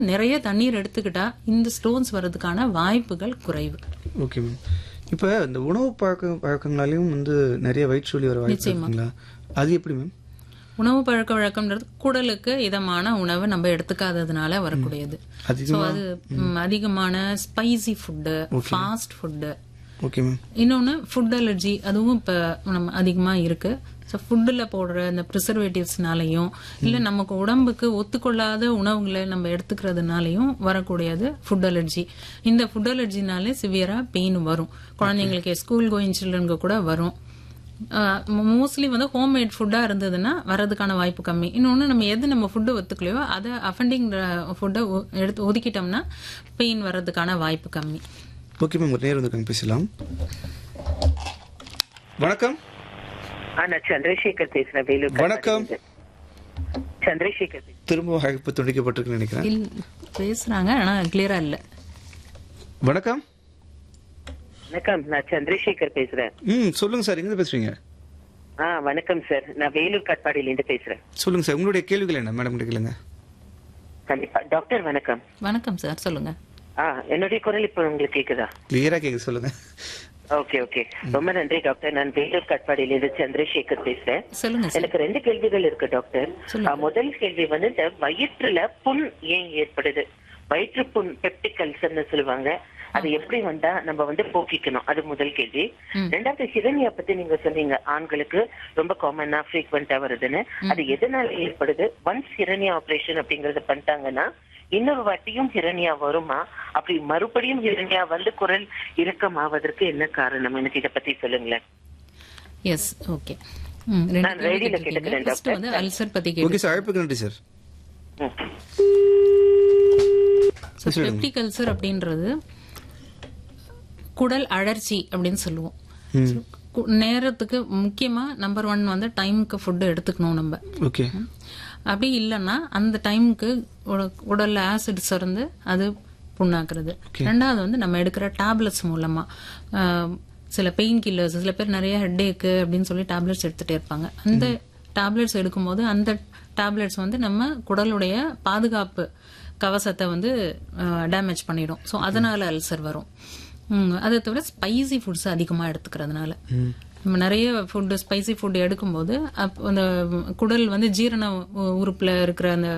நிறைய தண்ணீர் எடுத்துக்கிட்டா இந்த ஸ்டோன்ஸ் வர்றதுக்கான வாய்ப்புகள் குறைவு ஓகே மேம் இப்போ இந்த உணவு பழக்க பழக்கங்களாலையும் வந்து நிறைய வயிற்றுவலி வர வாய்ப்பு இருக்குங்களா அது எப்படி மேம் உணவு பழக்க வழக்கம்ன்றது குடலுக்கு இதமான உணவு நம்ம எடுத்துக்காததுனால வரக்கூடியது ஸோ அது ம், அதிகமான spicy food fast food okay ma'am இன்னொன்று ஃபுட் அலர்ஜி அதுவும் இப்போ நம்ம அதிகமாக இருக்கு ஸோ ஃபுட்டில் போடுற இந்த ப்ரிசர்வேட்டிவ்ஸ்னாலையும் இல்லை நமக்கு உடம்புக்கு ஒத்துக்கொள்ளாத உணவுகளை நம்ம எடுத்துக்கிறதுனாலையும் வரக்கூடியது ஃபுட் அலர்ஜி இந்த ஃபுட் அலர்ஜினாலே சிவியராக பெயின் வரும் குழந்தைங்களுக்கு ஸ்கூல் கோயிங் சில்ட்ரனுக்கு கூட வரும் மோஸ்ட்லி வந்து ஹோம்மேட் ஃபுட்டாக இருந்ததுன்னா வரதுக்கான வாய்ப்பு கம்மி இன்னொன்று நம்ம எது நம்ம ஃபுட்டு ஒத்துக்கலையோ அதை அஃபெண்டிங் ஃபுட்டை எடுத்து ஒதுக்கிட்டோம்னா பெயின் வர்றதுக்கான வாய்ப்பு கம்மி ஓகே மேம் ஒரு நேரம் வந்துருக்காங்க பேசலாம் வணக்கம் ஆ நான் சந்திரசேகர் பேசுறேன் வேலூர் வணக்கம். கட்பாடியிலிருந்து. சந்திரசேகர் பேசுறேன். திரும்ப அழைப்பு துண்டிக்கப்பட்டிருக்குன்னு நினைக்கிறேன் இல் பேசுறாங்க ஆனா கிளியரா இல்ல வணக்கம் வணக்கம் நான் சந்திரசேகர் பேசுறேன் ம் சொல்லுங்க சார் எங்க பேசுறீங்க ஆ வணக்கம் சார் நான் வேலூர் கட்பாடியிலிருந்து பேசுறேன் சொல்லுங்க சார் உங்களுடைய கேள்விகள் என்ன மேடம் கேளுங்க கண்டிப்பா டாக்டர் வணக்கம் வணக்கம் சார் சொல்லுங்க ஆ என்னுடைய குரல் இப்ப உங்களுக்கு கேக்குதா கிளியரா கேட்க சொல்லுங்க ஓகே ஓகே ரொம்ப நன்றி டாக்டர் நான் வேலூர் கட்பாடியிலிருந்து சந்திரசேகர் பேசுறேன் சொல்லுங்க சார் எனக்கு ரெண்டு கேள்விகள் இருக்கு டாக்டர் சொல்லுங்க. ஆ, முதல் கேள்வி வந்து இந்த வயிற்றுல புண் ஏன் ஏற்படுது வயிற்று புண் பெப்டிக் அல்சர்னு சொல்லுவாங்க அது எப்படி வந்தா நம்ம வந்து போக்கிக்கணும் அது முதல் கேள்வி ரெண்டாவது ஹிரண்யா பத்தி நீங்க சொன்னீங்க ஆண்களுக்கு ரொம்ப காமனா ஃப்ரீக்வெண்டா வருதுன்னு அது எதனால ஏற்படுது ஒன்ஸ் ஹிரண்யா ஆபரேஷன் அப்படிங்கறத பண்ணிட்டாங்கன்னா இன்னொரு வாட்டியும் ஹிரண்யா வருமா அப்படி மறுபடியும் ஹிரண்யா வந்து குரல் இறுக்கமாவதற்கு என்ன காரணம் எனக்கு இத பத்தி சொல்லுங்களேன் எஸ் ஓகே ம் ரெண்டு நான் கேள்வி ரேடியோல கேட்டிருக்கீங்க. கேட்டுக்கிறேன், First டாக்டர். வந்து அல்சர் பத்தி ஓகே கேட்டு சார் அழைப்புக்கு நன்றி சார் ம். பெப்டிக் அல்சர் அப்படின்றது குடல் அழற்சி அப்படின்னு சொல்லுவோம் So, கு- நேரத்துக்கு முக்கியமா நம்பர் ஒன் வந்து டைமுக்கு ஃபுட்டு எடுத்துக்கணும் நம்ம ஓகே அப்படி இல்லைன்னா அந்த டைமுக்கு உடல்ல ஆசிட் சுரந்து அது புண்ணாக்குறது ரெண்டாவது வந்து நம்ம எடுக்கிற டேப்லெட்ஸ் மூலமா ஆஹ், சில பெயின் கில்லர்ஸ் சில பேர் நிறைய ஹெட்டேக்கு அப்படின்னு சொல்லி டேப்லெட்ஸ் எடுத்துட்டே இருப்பாங்க அந்த டேப்லெட்ஸ் எடுக்கும்போது அந்த டேப்லெட்ஸ் வந்து நம்ம குடலுடைய பாதுகாப்பு கவசத்தை வந்து டேமேஜ் பண்ணிடும் ஸோ அதனால அல்சர் வரும் ம், அதை தவிர ஸ்பைசி ஃபுட்ஸ் அதிகமாக எடுத்துக்கிறதுனால நம்ம நிறைய ஃபுட்டு ஸ்பைசி ஃபுட் எடுக்கும்போது அப்போ அந்த குடல் வந்து ஜீரண உ- உறுப்புல இருக்கிற அந்த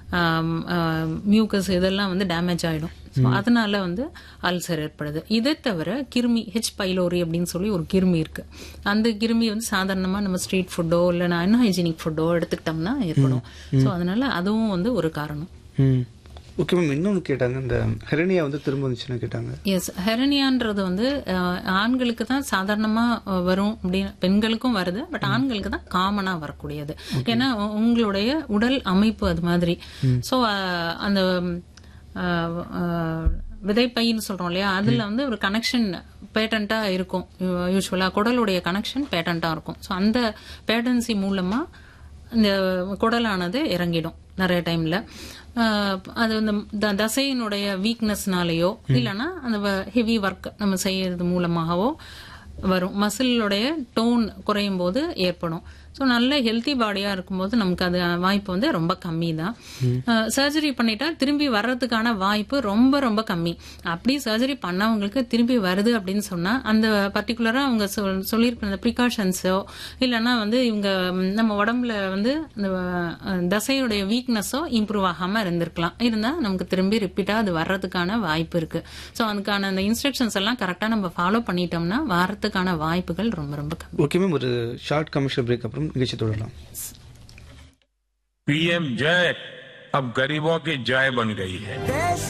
மியூக்கஸ் இதெல்லாம் வந்து டேமேஜ் ஆயிடும் ஸோ அதனால வந்து அல்சர் ஏற்படுது இதை தவிர கிருமி ஹெச் பைலோரி அப்படின்னு சொல்லி ஒரு கிருமி இருக்கு அந்த கிருமி வந்து சாதாரணமாக நம்ம ஸ்ட்ரீட் ஃபுட்டோ இல்லை அன்ஹைஜீனிக் ஃபுட்டோ எடுத்துக்கிட்டோம்னா ஏற்படும் ஸோ அதனால அதுவும் வந்து ஒரு காரணம் ம் ஓகே மேம் இன்னொன்று கேட்டாங்க இந்த ஹெரனியா வந்து திரும்ப வந்துச்சுன்னு கேட்டாங்க எஸ் ஹெரனியான்றது வந்து அஹ், ஆண்களுக்கு தான் சாதாரணமா அஹ், வரும் அப்படின்னு பெண்களுக்கும் வருது பட் ஆண்களுக்கு தான் காமனா வரக்கூடியது ஏன்னா உ- உங்களுடைய உடல் அமைப்பு அது மாதிரி ஸோ அந்த அஹ், அஹ், விதைப்பைன்னு சொல்றோம் இல்லையா அதுல வந்து ஒரு கனெக்ஷன் பேட்டண்டா இருக்கும் யூஸ்வலா குடலுடைய கனெக்ஷன் பேட்டண்டா இருக்கும் ஸோ அந்த பேட்டன்சி மூலமா இந்த குடலானது இறங்கிடும் நிறைய டைம்ல ஆஹ் அது அந்த த- தசையினுடைய வீக்னஸ்னாலேயோ இல்லைன்னா அந்த ஹெவி ஒர்க் நம்ம செய்யறது மூலமாகவோ வரும் மசிலுடைய டோன் குறையும் போது ஏற்படும் ஸோ நல்ல ஹெல்த்தி பாடியா இருக்கும்போது நமக்கு அது வாய்ப்பு வந்து ரொம்ப கம்மி தான் சர்ஜரி பண்ணிட்டா திரும்பி வர்றதுக்கான வாய்ப்பு ரொம்ப ரொம்ப கம்மி அப்படி சர்ஜரி பண்ணவங்களுக்கு திரும்பி வருது அப்படின்னு சொன்னா அந்த பர்டிகுலரா அவங்க சொல்- சொல்லியிருக்கிற அந்த ப்ரிகாஷன்ஸோ இல்லைன்னா வந்து இவங்க ம், நம்ம உடம்புல வந்து அந்த அஹ், தசையுடைய வீக்னஸோ இம்ப்ரூவ் ஆகாம இருந்திருக்கலாம் இருந்தா நமக்கு திரும்பி ரிப்பீட்டா அது வர்றதுக்கான வாய்ப்பு இருக்கு ஸோ அதுக்கான அந்த இன்ஸ்ட்ரக்ஷன்ஸ் எல்லாம் கரெக்டா நம்ம ஃபாலோ பண்ணிட்டோம்னா வர்றதுக்கான வாய்ப்புகள் ரொம்ப ரொம்ப கம்மி ஓகே மேம் ஒரு ஷார்ட் கமர்ஷியல் பிரேக் அப்புறம் நிகழ்ச்சி தொடரலாம் पीएम जय अब गरीबों की जय बन गई है देश